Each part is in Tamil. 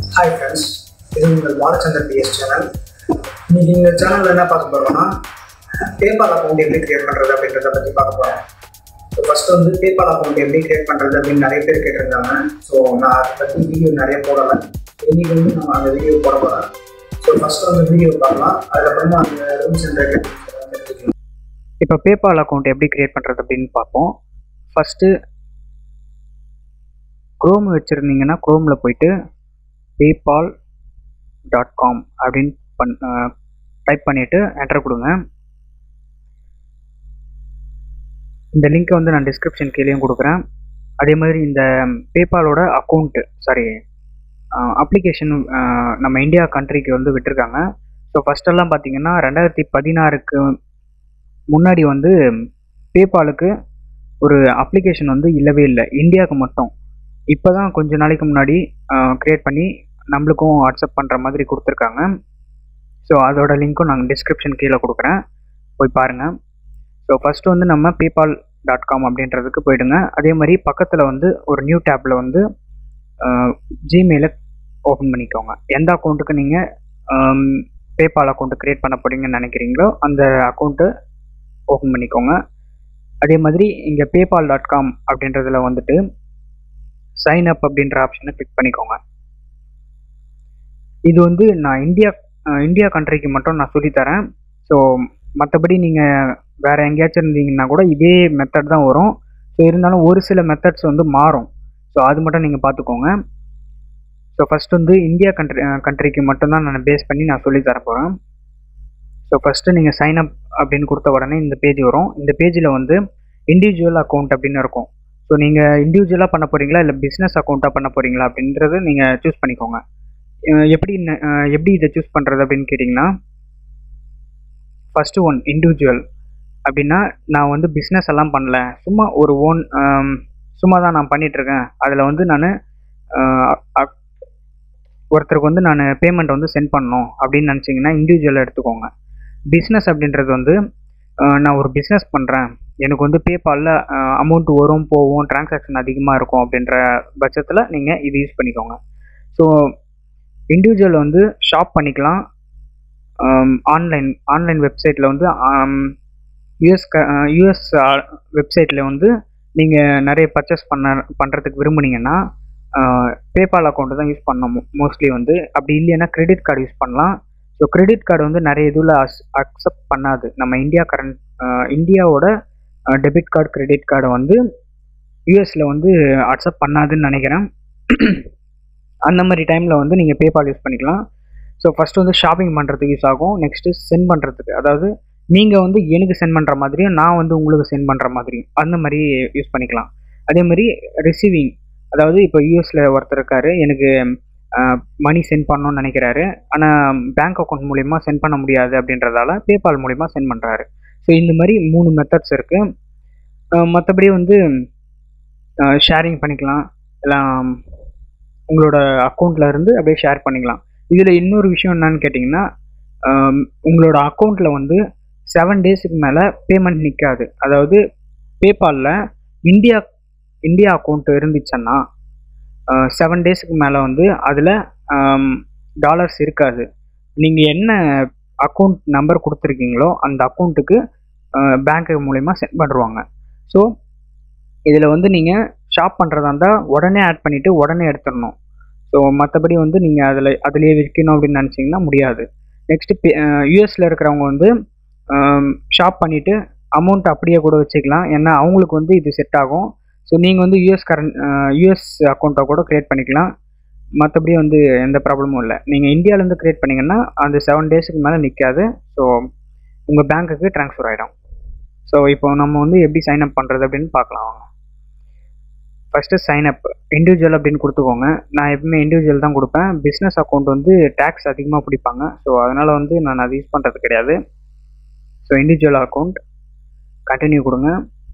ஹாய் ஃப்ரெண்ட்ஸ் இது உங்கள் பாலச்சந்தர் பிஎஸ் சேனல் இன்னைக்கு இந்த சேனலில் என்ன பார்க்க போகிறோம்னா பேபால் அக்கௌண்ட் எப்படி கிரியேட் பண்ணுறது அப்படின்றத பற்றி பார்க்க போகிறோம் ஸோ ஃபஸ்ட்டு வந்து பேபால் அக்கௌண்ட் எப்படி கிரியேட் பண்ணுறது அப்படின்னு நிறைய பேர் கேட்டிருந்தாங்க ஸோ நான் அதை பற்றி வீடியோ நிறைய போடலை இன்னைக்கு வந்து நம்ம அந்த வீடியோ போட போகிறேன் ஸோ ஃபஸ்ட்டு வந்து வீடியோ பார்க்கலாம் அதுக்கப்புறமா அந்த ரூல்ஸ் அண்ட் ரெகுலேஷன் தெரிஞ்சுக்கலாம் இப்போ பேபால் அக்கௌண்ட் எப்படி கிரியேட் பண்ணுறது அப்படின்னு பார்ப்போம் ஃபஸ்ட்டு க்ரோம் வச்சுருந்தீங்கன்னா க்ரோமில் போயிட்டு பேபால் டாட் காம் அப்படின்னு பண் டைப் பண்ணிவிட்டு என்டர் கொடுங்க இந்த லிங்க்கை வந்து நான் டிஸ்கிரிப்ஷன் கீழேயும் கொடுக்குறேன் அதே மாதிரி இந்த பேபாலோட அக்கௌண்ட்டு சாரி அப்ளிகேஷன் நம்ம இந்தியா கண்ட்ரிக்கு வந்து விட்டுருக்காங்க ஸோ ஃபஸ்ட்டெல்லாம் பார்த்தீங்கன்னா ரெண்டாயிரத்தி பதினாறுக்கு முன்னாடி வந்து பேபாலுக்கு ஒரு அப்ளிகேஷன் வந்து இல்லவே இல்லை இந்தியாவுக்கு மட்டும் இப்போ தான் கொஞ்ச நாளைக்கு முன்னாடி க்ரியேட் பண்ணி நம்மளுக்கும் வாட்ஸ்அப் பண்ணுற மாதிரி கொடுத்துருக்காங்க ஸோ அதோட லிங்க்கும் நாங்கள் டிஸ்கிரிப்ஷன் கீழே கொடுக்குறேன் போய் பாருங்கள் ஸோ ஃபஸ்ட்டு வந்து நம்ம பேபால் டாட் காம் அப்படின்றதுக்கு போயிடுங்க அதே மாதிரி பக்கத்தில் வந்து ஒரு நியூ டேப்பில் வந்து ஜிமெயிலை ஓப்பன் பண்ணிக்கோங்க எந்த அக்கௌண்ட்டுக்கு நீங்கள் பேபால் அக்கௌண்ட்டு க்ரியேட் பண்ண போகிறீங்கன்னு நினைக்கிறீங்களோ அந்த அக்கௌண்ட்டு ஓப்பன் பண்ணிக்கோங்க அதே மாதிரி இங்கே பேபால் டாட் காம் அப்படின்றதுல வந்துட்டு சைன் அப் அப்படின்ற ஆப்ஷனை கிளிக் பண்ணிக்கோங்க இது வந்து நான் இந்தியா இந்தியா கண்ட்ரிக்கு மட்டும் நான் சொல்லித்தரேன் ஸோ மற்றபடி நீங்கள் வேறு எங்கேயாச்சும் இருந்தீங்கன்னா கூட இதே மெத்தட் தான் வரும் ஸோ இருந்தாலும் ஒரு சில மெத்தட்ஸ் வந்து மாறும் ஸோ அது மட்டும் நீங்கள் பார்த்துக்கோங்க ஸோ ஃபஸ்ட் வந்து இந்தியா கண்ட்ரி கண்ட்ரிக்கு மட்டும்தான் நான் பேஸ் பண்ணி நான் சொல்லித்தர போகிறேன் ஸோ ஃபஸ்ட்டு நீங்கள் சைன் அப் அப்படின்னு கொடுத்த உடனே இந்த பேஜ் வரும் இந்த பேஜில் வந்து இண்டிவிஜுவல் அக்கௌண்ட் அப்படின்னு இருக்கும் ஸோ நீங்கள் இண்டிவிஜுவலாக பண்ண போகிறீங்களா இல்லை பிஸ்னஸ் அக்கௌண்ட்டாக பண்ண போகிறீங்களா அப்படின்றது நீங்கள் சூஸ் பண்ணிக்கோங்க எப்படி எப்படி இதை சூஸ் பண்ணுறது அப்படின்னு கேட்டிங்கன்னா ஃபஸ்ட்டு ஒன் இண்டிவிஜுவல் அப்படின்னா நான் வந்து பிஸ்னஸ் எல்லாம் பண்ணல சும்மா ஒரு ஓன் சும்மா தான் நான் பண்ணிகிட்ருக்கேன் அதில் வந்து நான் ஒருத்தருக்கு வந்து நான் பேமெண்ட் வந்து சென்ட் பண்ணணும் அப்படின்னு நினச்சிங்கன்னா இண்டிவிஜுவல் எடுத்துக்கோங்க பிஸ்னஸ் அப்படின்றது வந்து நான் ஒரு பிஸ்னஸ் பண்ணுறேன் எனக்கு வந்து பேபாலில் அமௌண்ட் வரும் போகும் டிரான்சாக்ஷன் அதிகமாக இருக்கும் அப்படின்ற பட்சத்தில் நீங்கள் இது யூஸ் பண்ணிக்கோங்க ஸோ இண்டிவிஜுவல் வந்து ஷாப் பண்ணிக்கலாம் ஆன்லைன் ஆன்லைன் வெப்சைட்டில் வந்து யூஎஸ் க யூஎஸ் வெப்சைட்டில் வந்து நீங்கள் நிறைய பர்ச்சேஸ் பண்ண பண்ணுறதுக்கு விரும்புனீங்கன்னா பேபால் அக்கௌண்ட்டு தான் யூஸ் பண்ணணும் மோஸ்ட்லி வந்து அப்படி இல்லைன்னா கிரெடிட் கார்டு யூஸ் பண்ணலாம் ஸோ கிரெடிட் கார்டு வந்து நிறைய இதில் அஸ் அக்செப்ட் பண்ணாது நம்ம இந்தியா கரண்ட் இந்தியாவோட டெபிட் கார்டு கிரெடிட் கார்டை வந்து யூஎஸில் வந்து அக்செப்ட் பண்ணாதுன்னு நினைக்கிறேன் அந்த மாதிரி டைமில் வந்து நீங்கள் பேபால் யூஸ் பண்ணிக்கலாம் ஸோ ஃபஸ்ட்டு வந்து ஷாப்பிங் பண்ணுறதுக்கு யூஸ் ஆகும் நெக்ஸ்ட்டு சென்ட் பண்ணுறதுக்கு அதாவது நீங்கள் வந்து எனக்கு சென்ட் பண்ணுற மாதிரியும் நான் வந்து உங்களுக்கு சென்ட் பண்ணுற மாதிரியும் அந்த மாதிரி யூஸ் பண்ணிக்கலாம் அதே மாதிரி ரிசீவிங் அதாவது இப்போ யூஎஸில் ஒருத்தர் இருக்கார் எனக்கு மணி சென்ட் பண்ணணும்னு நினைக்கிறாரு ஆனால் பேங்க் அக்கௌண்ட் மூலிமா சென்ட் பண்ண முடியாது அப்படின்றதால பேபால் மூலிமா சென்ட் பண்ணுறாரு ஸோ இந்த மாதிரி மூணு மெத்தட்ஸ் இருக்குது மற்றபடி வந்து ஷேரிங் பண்ணிக்கலாம் எல்லாம் உங்களோட அக்கௌண்ட்டில் இருந்து அப்படியே ஷேர் பண்ணிக்கலாம் இதில் இன்னொரு விஷயம் என்னன்னு கேட்டிங்கன்னா உங்களோட அக்கௌண்ட்டில் வந்து செவன் டேஸுக்கு மேலே பேமெண்ட் நிற்காது அதாவது பேபாலில் இந்தியா இந்தியா அக்கௌண்ட் இருந்துச்சுன்னா செவன் டேஸுக்கு மேலே வந்து அதில் டாலர்ஸ் இருக்காது நீங்கள் என்ன அக்கௌண்ட் நம்பர் கொடுத்துருக்கீங்களோ அந்த அக்கௌண்ட்டுக்கு பேங்க்கு மூலிமா சென்ட் பண்ணுவாங்க ஸோ இதில் வந்து நீங்கள் ஷாப் பண்ணுறதா இருந்தால் உடனே ஆட் பண்ணிவிட்டு உடனே எடுத்துடணும் ஸோ மற்றபடி வந்து நீங்கள் அதில் அதிலேயே விற்கணும் அப்படின்னு நினச்சிங்கன்னா முடியாது நெக்ஸ்ட்டு பே யூஎஸில் இருக்கிறவங்க வந்து ஷாப் பண்ணிவிட்டு அமௌண்ட் அப்படியே கூட வச்சுக்கலாம் ஏன்னா அவங்களுக்கு வந்து இது செட் ஆகும் ஸோ நீங்கள் வந்து யூஎஸ் கரண்ட் யூஎஸ் அக்கௌண்ட்டை கூட க்ரியேட் பண்ணிக்கலாம் மற்றபடி வந்து எந்த ப்ராப்ளமும் இல்லை நீங்கள் இந்தியாவிலேருந்து க்ரியேட் பண்ணிங்கன்னா அந்த செவன் டேஸுக்கு மேலே நிற்காது ஸோ உங்கள் பேங்க்குக்கு ட்ரான்ஸ்ஃபர் ஆகிடும் ஸோ இப்போ நம்ம வந்து எப்படி சைன் அப் பண்ணுறது அப்படின்னு பார்க்கலாம் வாங்க ஃபஸ்ட்டு சைன் அப் இண்டிவிஜுவல் அப்படின்னு கொடுத்துக்கோங்க நான் எப்பவுமே இண்டிவிஜுவல் தான் கொடுப்பேன் பிஸ்னஸ் அக்கௌண்ட் வந்து டேக்ஸ் அதிகமாக பிடிப்பாங்க ஸோ அதனால் வந்து நான் அதை யூஸ் பண்ணுறது கிடையாது ஸோ இண்டிவிஜுவல் அக்கௌண்ட் கண்டினியூ கொடுங்க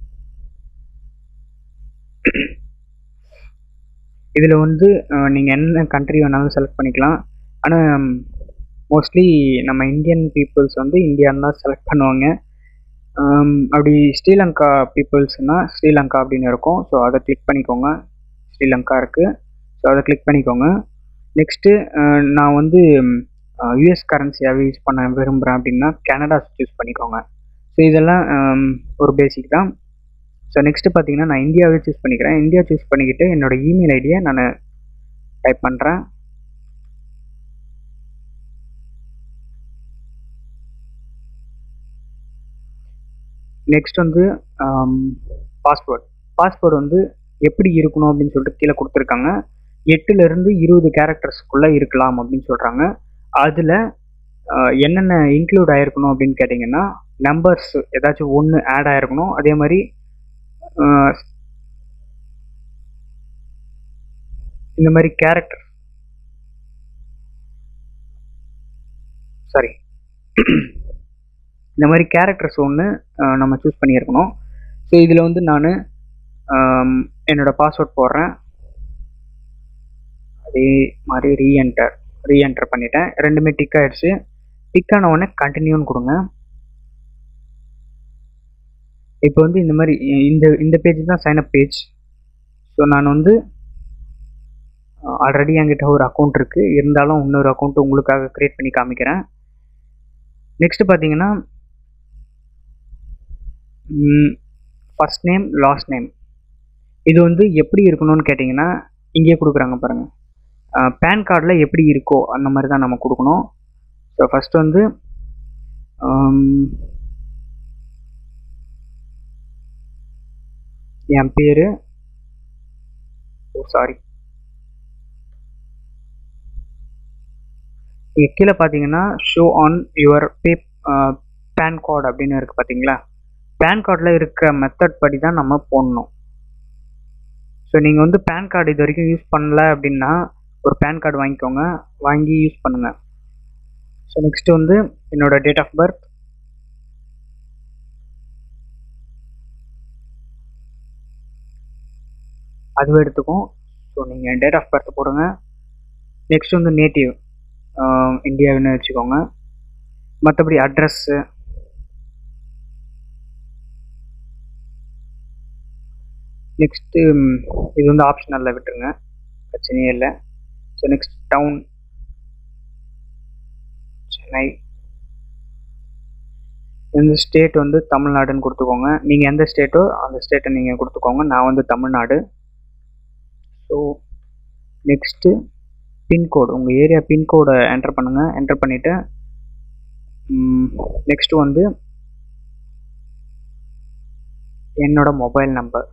இதில் வந்து நீங்கள் என்ன கண்ட்ரி வேணாலும் செலக்ட் பண்ணிக்கலாம் ஆனால் மோஸ்ட்லி நம்ம இந்தியன் பீப்புள்ஸ் வந்து இந்தியான்னு தான் செலக்ட் பண்ணுவாங்க அப்படி ஸ்ரீலங்கா பீப்புள்ஸ்னால் ஸ்ரீலங்கா அப்படின்னு இருக்கும் ஸோ அதை கிளிக் பண்ணிக்கோங்க ஸ்ரீலங்கா இருக்குது ஸோ அதை கிளிக் பண்ணிக்கோங்க நெக்ஸ்ட்டு நான் வந்து யூஎஸ் கரன்சியாகவே யூஸ் பண்ண விரும்புகிறேன் அப்படின்னா கனடா சூஸ் பண்ணிக்கோங்க ஸோ இதெல்லாம் ஆம், ஒரு பேசிக் தான் ஸோ நெக்ஸ்ட்டு பார்த்தீங்கன்னா நான் இந்தியாவே சூஸ் பண்ணிக்கிறேன் இந்தியா சூஸ் பண்ணிக்கிட்டு என்னோடய இமெயில் ஐடியை நான் டைப் பண்ணுறேன் நெக்ஸ்ட் வந்து பாஸ்வேர்ட் பாஸ்வேர்டு வந்து எப்படி இருக்கணும் அப்படின்னு சொல்லிட்டு கீழே கொடுத்துருக்காங்க எட்டுலேருந்து இருபது கேரக்டர்ஸ்க்குள்ளே இருக்கலாம் அப்படின்னு சொல்கிறாங்க அதில் என்னென்ன இன்க்ளூட் ஆகிருக்கணும் அப்படின்னு கேட்டிங்கன்னா நம்பர்ஸ் ஏதாச்சும் ஒன்று ஆட் ஆகிருக்கணும் அதே மாதிரி ஆஹ், இந்த மாதிரி கேரக்டர் சாரி இந்த மாதிரி கேரக்டர்ஸ் ஒன்று நம்ம சூஸ் பண்ணியிருக்கணும் ஸோ இதில் வந்து நான் என்னோட பாஸ்வேர்ட் போடுறேன் அதே மாதிரி ரீஎன்டர் ரீஎன்டர் பண்ணிட்டேன் ரெண்டுமே டிக் ஆயிடுச்சு டிக் ஆன உடனே கண்டினியூன்னு கொடுங்க இப்போ வந்து இந்த மாதிரி இ- இந்த இந்த பேஜ் தான் சைன்அப் பேஜ் ஸோ நான் வந்து ஆல்ரெடி என்கிட்ட ஒரு அக்கௌண்ட் இருக்குது இருந்தாலும் இன்னொரு அக்கௌண்ட் உங்களுக்காக க்ரியேட் பண்ணி காமிக்கிறேன் நெக்ஸ்ட் பார்த்தீங்கன்னா ஃபர்ஸ்ட் நேம் லாஸ்ட் நேம் இது வந்து எப்படி இருக்கணும்னு கேட்டிங்கன்னா இங்கேயே கொடுக்குறாங்க பாருங்கள் பேன் கார்டில் எப்படி இருக்கோ அந்த மாதிரி தான் நம்ம கொடுக்கணும் ஸோ ஃபஸ்ட்டு வந்து ஆம், என் பேர் ஓ சாரி இங்கே கீழே பார்த்தீங்கன்னா show on your pay PAN card அப்படின்னு இருக்குது பார்த்தீங்களா பேன் கார்டில் இருக்க மெத்தட் படி தான் நம்ம போடணும் ஸோ நீங்கள் வந்து பேன் கார்டு இது வரைக்கும் யூஸ் பண்ணல அப்படின்னா ஒரு பேன் கார்டு வாங்கிக்கோங்க வாங்கி யூஸ் பண்ணுங்கள் ஸோ நெக்ஸ்ட் வந்து என்னோட டேட் ஆஃப் பர்த் அதுவே எடுத்துக்கும் ஸோ நீங்கள் டேட் ஆஃப் பர்த் போடுங்க நெக்ஸ்ட் வந்து நேட்டிவ் இந்தியாவின்னு வச்சுக்கோங்க மற்றபடி அட்ரஸ்ஸு நெக்ஸ்ட்டு இது வந்து ஆப்ஷனலில் விட்டுருங்க பிரச்சனையே இல்லை ஸோ நெக்ஸ்ட் டவுன் சென்னை இந்த ஸ்டேட் வந்து தமிழ்நாடுன்னு கொடுத்துக்கோங்க நீங்கள் எந்த ஸ்டேட்டோ அந்த ஸ்டேட்டை நீங்கள் கொடுத்துக்கோங்க நான் வந்து தமிழ்நாடு ஸோ நெக்ஸ்ட்டு பின்கோடு உங்கள் ஏரியா பின்கோடை என்டர் பண்ணுங்கள் என்டர் பண்ணிவிட்டு நெக்ஸ்ட்டு வந்து என்னோட மொபைல் நம்பர்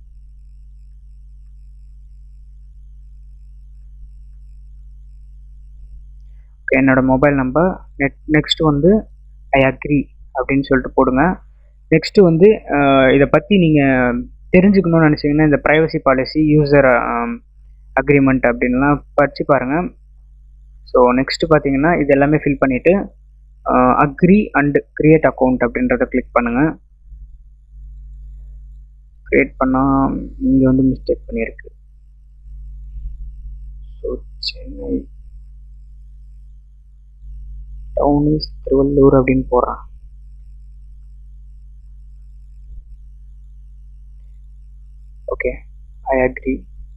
ஓகே என்னோட மொபைல் நம்பர் நெட் நெக்ஸ்ட் வந்து ஐ அக்ரி அப்படின்னு சொல்லிட்டு போடுங்க நெக்ஸ்ட் வந்து அஹ், இதை பற்றி நீங்கள் தெரிஞ்சுக்கணும்னு நினச்சிங்கன்னா இந்த ப்ரைவசி பாலிசி யூசர் அக்ரிமெண்ட் அப்படின்லாம் படித்து பாருங்கள் ஸோ நெக்ஸ்ட் பார்த்தீங்கன்னா இது எல்லாமே ஃபில் பண்ணிவிட்டு அக்ரி அண்ட் கிரியேட் அக்கௌண்ட் அப்படின்றத கிளிக் பண்ணுங்கள் கிரியேட் பண்ணால் இங்கே வந்து மிஸ்டேக் பண்ணியிருக்கு so Chennai town is Tiruvallur அப்படின்னு போடுறான் okay I agree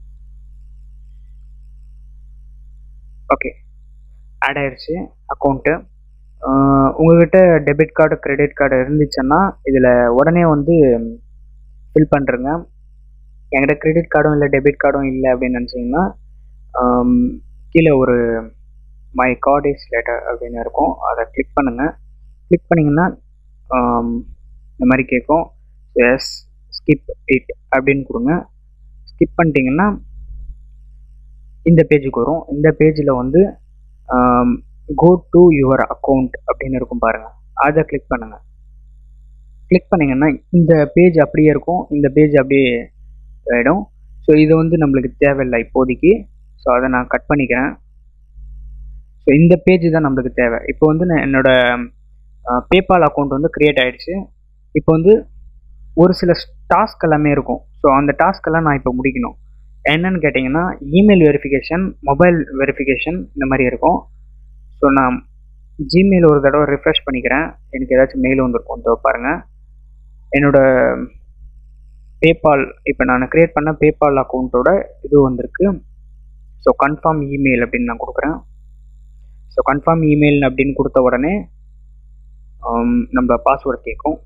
okay add ஆயிடுச்சு அக்கௌண்ட்டு உங்ககிட்ட டெபிட் கார்டு கிரெடிட் கார்டு இருந்துச்சுன்னா இதில் உடனே வந்து ஃபில் பண்ணுறங்க என்கிட்ட கிரெடிட் கார்டும் இல்லை டெபிட் கார்டும் இல்லை அப்படின்னு நினச்சிங்கன்னா கீழே ஒரு மை கார்ட் இஸ் லேட்டர் அப்படின்னு இருக்கும் அதை கிளிக் பண்ணுங்கள் கிளிக் பண்ணிங்கன்னா இந்த மாதிரி கேட்கும் எஸ் ஸ்கிப் இட் அப்படின்னு கொடுங்க ஸ்கிப் பண்ணிட்டீங்கன்னா இந்த பேஜுக்கு வரும் இந்த பேஜில் வந்து கோ டு யுவர் அக்கௌண்ட் அப்படின்னு இருக்கும் பாருங்கள் அதை கிளிக் பண்ணுங்கள் கிளிக் பண்ணிங்கன்னா இந்த பேஜ் அப்படியே இருக்கும் இந்த பேஜ் அப்படியே ஆகிடும் ஸோ இது வந்து நம்மளுக்கு தேவையில்லை இப்போதைக்கு ஸோ அதை நான் கட் பண்ணிக்கிறேன் ஸோ இந்த பேஜ் தான் நம்மளுக்கு தேவை இப்போ வந்து நான் என்னோட பேபால் அக்கௌண்ட் வந்து க்ரியேட் ஆகிடுச்சு இப்போ வந்து ஒரு சில டாஸ்க் எல்லாமே இருக்கும் ஸோ அந்த டாஸ்க் எல்லாம் நான் இப்போ முடிக்கணும் என்னன்னு கேட்டிங்கன்னா இமெயில் வெரிஃபிகேஷன் மொபைல் வெரிஃபிகேஷன் இந்த மாதிரி இருக்கும் ஸோ நான் ஜிமெயில் ஒரு தடவை ரிஃப்ரெஷ் பண்ணிக்கிறேன் எனக்கு ஏதாச்சும் மெயில் வந்திருக்கும் இதோ பாருங்கள் என்னோட பேபால் இப்போ நான் க்ரியேட் பண்ண பேபால் அக்கௌண்ட்டோட இது வந்திருக்கு ஸோ கன்ஃபார்ம் இமெயில் அப்படின்னு நான் கொடுக்குறேன் ஸோ கன்ஃபார்ம் இமெயில் அப்படின்னு கொடுத்த உடனே ஆம், நம்ம பாஸ்வேர்டு கேட்கும்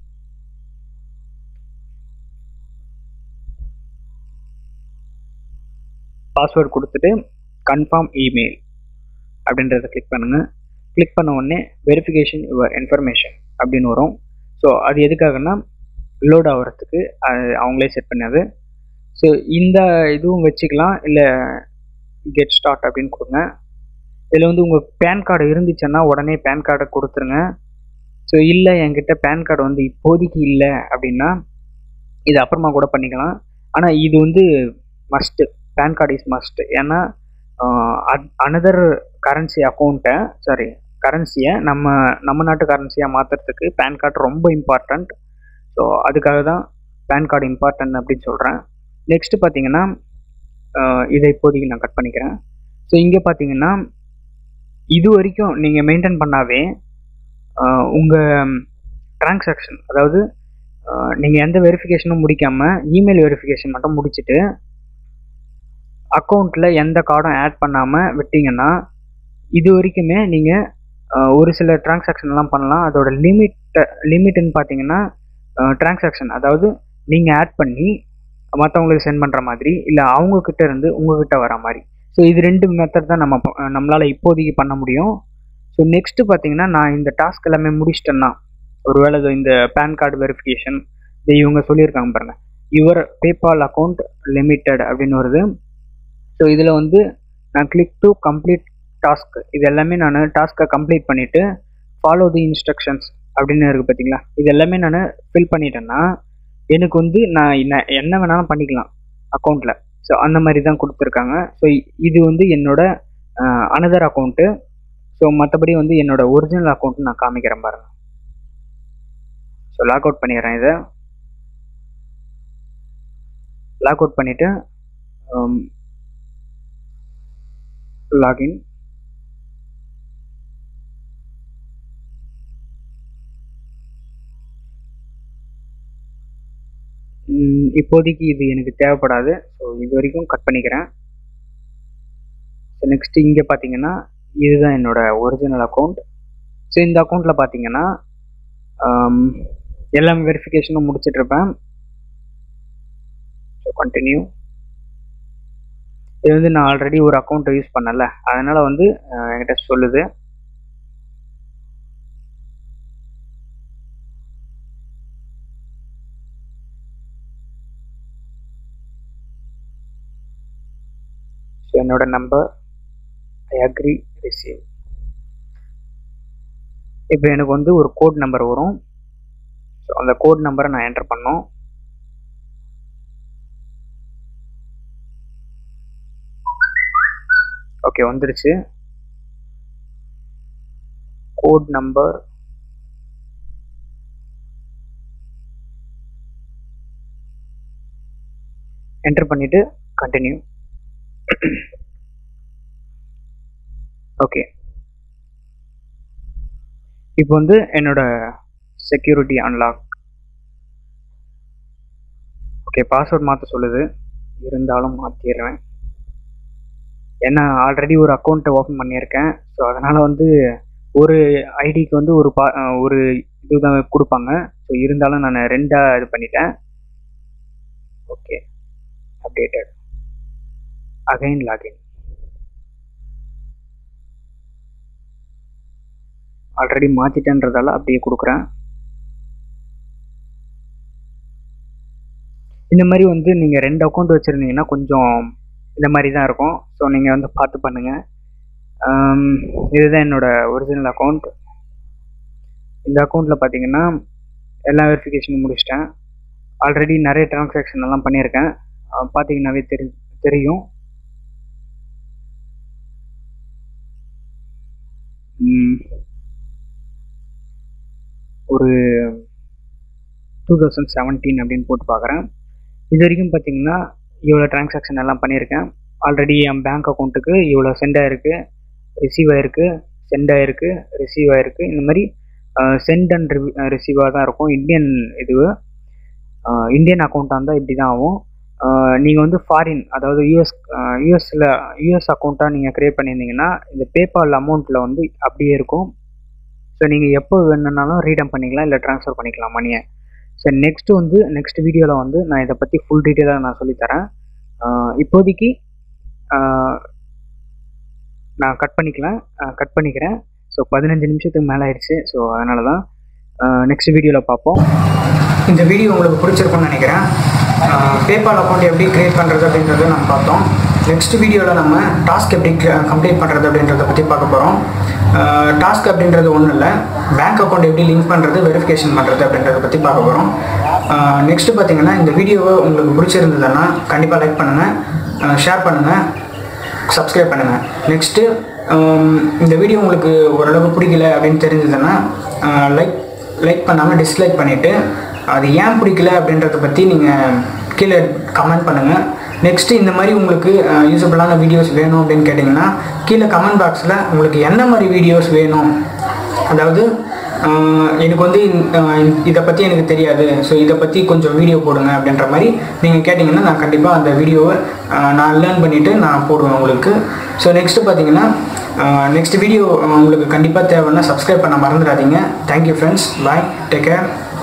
பாஸ்வேர்டு கொடுத்துட்டு கன்ஃபார்ம் இமெயில் அப்படின்றத கிளிக் பண்ணுங்கள் கிளிக் பண்ண உடனே வெரிஃபிகேஷன் யுவர் இன்ஃபர்மேஷன் அப்படின்னு வரும் ஸோ அது எதுக்காகன்னா லோட் ஆகிறதுக்கு அது அவங்களே செட் பண்ணது ஸோ இந்த இதுவும் வச்சுக்கலாம் இல்லை கெட் ஸ்டார்ட் அப்படின்னு கொடுங்க இதில் வந்து உங்கள் பேன் கார்டு இருந்துச்சுன்னா உடனே பேன் கார்டை கொடுத்துருங்க ஸோ இல்லை என்கிட்ட பேன் கார்டு வந்து இப்போதைக்கு இல்லை அப்படின்னா இது அப்புறமா கூட பண்ணிக்கலாம் ஆனால் இது வந்து must PAN card is must ஏன்னா அனதர் கரன்சி அக்கௌண்ட்டை சாரி கரன்சியை நம்ம நம்ம நாட்டு கரன்சியாக மாற்றுறதுக்கு பேன் கார்டு ரொம்ப இம்பார்ட்டண்ட் ஸோ அதுக்காக தான் பேன் கார்டு இம்பார்ட்டன்ட் அப்படின்னு சொல்கிறேன் நெக்ஸ்ட்டு பார்த்தீங்கன்னா ஆஹ் இதை இப்போதைக்கு நான் கட் பண்ணிக்கிறேன் ஸோ இங்கே பார்த்தீங்கன்னா இது வரைக்கும் நீங்கள் மெயின்டைன் பண்ணாவே உங்கள் ட்ரான்சாக்ஷன் அதாவது நீங்கள் எந்த வெரிஃபிகேஷனும் முடிக்காமல் இமெயில் வெரிஃபிகேஷன் மட்டும் முடிச்சுட்டு அக்கௌண்ட்டில் எந்த கார்டும் ஆட் பண்ணாமல் விட்டீங்கன்னா இது வரைக்குமே நீங்கள் ஒரு சில டிரான்சாக்ஷன்லாம் பண்ணலாம் அதோட லிமிட் லிமிட்னு பார்த்தீங்கன்னா டிரான்சாக்ஷன் அதாவது நீங்கள் ஆட் பண்ணி மற்றவங்களுக்கு சென்ட் பண்ணுற மாதிரி இல்லை அவங்கக்கிட்ட இருந்து உங்ககிட்ட வர மாதிரி ஸோ இது ரெண்டு மெத்தட் தான் நம்ம ப- நம்மளால் இப்போதைக்கு பண்ண முடியும் ஸோ நெக்ஸ்ட்டு பார்த்தீங்கன்னா நான் இந்த டாஸ்க் எல்லாமே முடிச்சிட்டேன்னா ஒருவேளை இது இந்த பேன் கார்டு வெரிஃபிகேஷன் இது இவங்க சொல்லியிருக்காங்க பாருங்க யுவர் பேபால் அக்கௌண்ட் லிமிட்டட் அப்படின்னு வருது ஸோ இதில் வந்து நான் கிளிக் டு கம்ப்ளீட் டாஸ்க் இது எல்லாமே நான் டாஸ்க்கை கம்ப்ளீட் பண்ணிவிட்டு ஃபாலோ தி இன்ஸ்ட்ரக்ஷன்ஸ் அப்படின்னு இருக்குது பார்த்தீங்களா இது எல்லாமே நான் ஃபில் பண்ணிட்டேன்னா எனக்கு வந்து நான் என்ன- என்ன வேணாலும் பண்ணிக்கலாம் அக்கௌண்ட்டில் ஸோ அந்த மாதிரி தான் கொடுத்துருக்காங்க ஸோ இது வந்து என்னோட அனதர் அக்கௌண்ட்டு ஸோ மற்றபடி வந்து என்னோட ஒரிஜினல் அக்கௌண்ட் நான் காமிக்கிறேன் பாருங்க ஸோ லாக் அவுட் பண்ணிடுறேன் இதை லாக் அவுட் பண்ணிவிட்டு லாகின் இப்போதைக்கு இது எனக்கு தேவைப்படாது ஸோ இது வரைக்கும் கட் பண்ணிக்கிறேன் ஸோ நெக்ஸ்ட் இங்கே பார்த்தீங்கன்னா இதுதான் என்னோட ஒரிஜினல் அக்கௌண்ட் ஸோ இந்த அக்கௌண்ட்டில் பார்த்தீங்கன்னா ஆம், எல்லா வெரிஃபிகேஷனும் முடிச்சிட்டு இருப்பேன் ஸோ கண்டினியூ இது வந்து நான் ஆல்ரெடி ஒரு அக்கௌண்ட்டை யூஸ் பண்ணல அதனால் வந்து அஹ், என்கிட்ட சொல்லுது ஸோ என்னோட நம்பர் ஐ அக்ரி ரிசீவ் இப்போ எனக்கு வந்து ஒரு கோட் நம்பர் வரும் ஸோ அந்த கோட் நம்பரை நான் என்டர் பண்ணோம் ஓகே வந்துருச்சு கோட் நம்பர் என்டர் பண்ணிட்டு கண்டினியூ ஓகே இப்போ வந்து என்னோட செக்யூரிட்டி அன்லாக் ஓகே பாஸ்வேர்ட் மாற்ற சொல்லுது இருந்தாலும் மாற்றிடுறேன் ஏன்னா ஆல்ரெடி ஒரு அக்கௌண்ட்டை ஓப்பன் பண்ணியிருக்கேன் ஸோ அதனால் வந்து ஒரு ஐடிக்கு வந்து ஒரு பா அஹ் ஒரு இதுதான் கொடுப்பாங்க ஸோ இருந்தாலும் நான் ரெண்டாக இது பண்ணிட்டேன் okay updated again login already மாற்றிட்டேன்றதால அப்படியே கொடுக்குறேன் இந்த மாதிரி வந்து நீங்கள் ரெண்டு அக்கௌண்ட் வச்சுருந்தீங்கன்னா கொஞ்சம் இந்த மாதிரி தான் இருக்கும் ஸோ நீங்கள் வந்து பார்த்து பண்ணுங்கள் இதுதான் என்னோட ஒரிஜினல் அக்கௌண்ட் இந்த அக்கௌண்ட்டில் பார்த்தீங்கன்னா எல்லா வெரிஃபிகேஷனும் முடிச்சிட்டேன் ஆல்ரெடி நிறைய டிரான்சாக்ஷன் எல்லாம் பண்ணியிருக்கேன் அஹ் பார்த்தீங்கன்னாவே தெரி தெரியும் ம், ஒரு டூ தௌசண்ட் செவன்டீன் அப்படின்னு போட்டு பார்க்குறேன் இது வரைக்கும் பார்த்தீங்கன்னா இவ்வளோ டிரான்சாக்ஷன் எல்லாம் பண்ணியிருக்கேன் ஆல்ரெடி என் பேங்க் அக்கௌண்ட்டுக்கு இவ்வளோ சென்ட் ஆயிருக்கு ரிசீவ் ஆயிருக்கு சென்ட் ஆயிருக்கு ரிசீவ் ஆயிருக்கு இந்த மாதிரி சென்ட் அண்ட் ரிசீவாக தான் இருக்கும் இந்தியன் இது இந்தியன் அக்கௌண்ட்டாக இருந்தால் இப்படி தான் ஆகும் நீங்கள் வந்து ஃபாரின் அதாவது யூஎஸ் யூஎஸில் யூஎஸ் அக்கௌண்ட்டாக நீங்கள் க்ரியேட் பண்ணியிருந்தீங்கன்னா இந்த பேபால் அமௌண்ட்டில் வந்து அப்படியே இருக்கும் ஸோ நீங்கள் எப்போ வேணும்னாலும் ரீடம் பண்ணிக்கலாம் இல்லை ட்ரான்ஸ்ஃபர் பண்ணிக்கலாம் மணியை ஸோ நெக்ஸ்ட்டு வந்து நெக்ஸ்ட் வீடியோவில் வந்து நான் இதை பற்றி ஃபுல் டீட்டெயிலாக நான் சொல்லித்தரேன் ஆஹ் இப்போதைக்கு ஆஹ் நான் கட் பண்ணிக்கலாம் கட் பண்ணிக்கிறேன் ஸோ பதினஞ்சு நிமிஷத்துக்கு மேலே ஆயிடுச்சு ஸோ அதனால தான் நெக்ஸ்ட் வீடியோவில் பார்ப்போம் இந்த வீடியோ உங்களுக்கு பிடிச்சிருக்கும்னு நினைக்கிறேன் பேபால் அக்கௌண்ட் எப்படி க்ரியேட் பண்ணுறது அப்படின்றத நம்ம பார்த்தோம் நெக்ஸ்ட் வீடியோவில் நம்ம டாஸ்க் எப்படி கம்ப்ளீட் பண்ணுறது அப்படின்றத பற்றி பார்க்க போகிறோம் டாஸ்க் அப்படின்றது ஒன்றும் இல்லை பேங்க் அக்கௌண்ட் எப்படி லிங்க் பண்ணுறது வெரிஃபிகேஷன் பண்ணுறது அப்படின்றத பற்றி பார்க்க போகிறோம் நெக்ஸ்ட்டு பார்த்தீங்கன்னா இந்த வீடியோவை உங்களுக்கு பிடிச்சிருந்ததுன்னா கண்டிப்பாக லைக் பண்ணுங்கள் ஷேர் பண்ணுங்கள் சப்ஸ்கிரைப் பண்ணுங்கள் நெக்ஸ்ட்டு இந்த வீடியோ உங்களுக்கு ஓரளவு பிடிக்கல அப்படின்னு தெரிஞ்சதுன்னா லைக் லைக் பண்ணாமல் டிஸ்லைக் பண்ணிவிட்டு அது ஏன் பிடிக்கல அப்படின்றத பற்றி நீங்கள் கீழே கமெண்ட் பண்ணுங்கள் நெக்ஸ்ட்டு இந்த மாதிரி உங்களுக்கு யூஸ்ஃபுல்லான வீடியோஸ் வேணும் அப்படின்னு கேட்டிங்கன்னா கீழே கமெண்ட் பாக்ஸில் உங்களுக்கு என்ன மாதிரி வீடியோஸ் வேணும் அதாவது ஆஹ் எனக்கு வந்து இதை பற்றி எனக்கு தெரியாது ஸோ இதை பற்றி கொஞ்சம் வீடியோ போடுங்க அப்படின்ற மாதிரி நீங்கள் கேட்டிங்கன்னா நான் கண்டிப்பாக அந்த வீடியோவை ஆஹ் நான் லேர்ன் பண்ணிவிட்டு நான் போடுவேன் உங்களுக்கு ஸோ நெக்ஸ்ட்டு பார்த்தீங்கன்னா நெக்ஸ்ட் வீடியோ உங்களுக்கு கண்டிப்பாக தேவைன்னா சப்ஸ்கிரைப் பண்ண மறந்துடாதீங்க thank you friends bye take care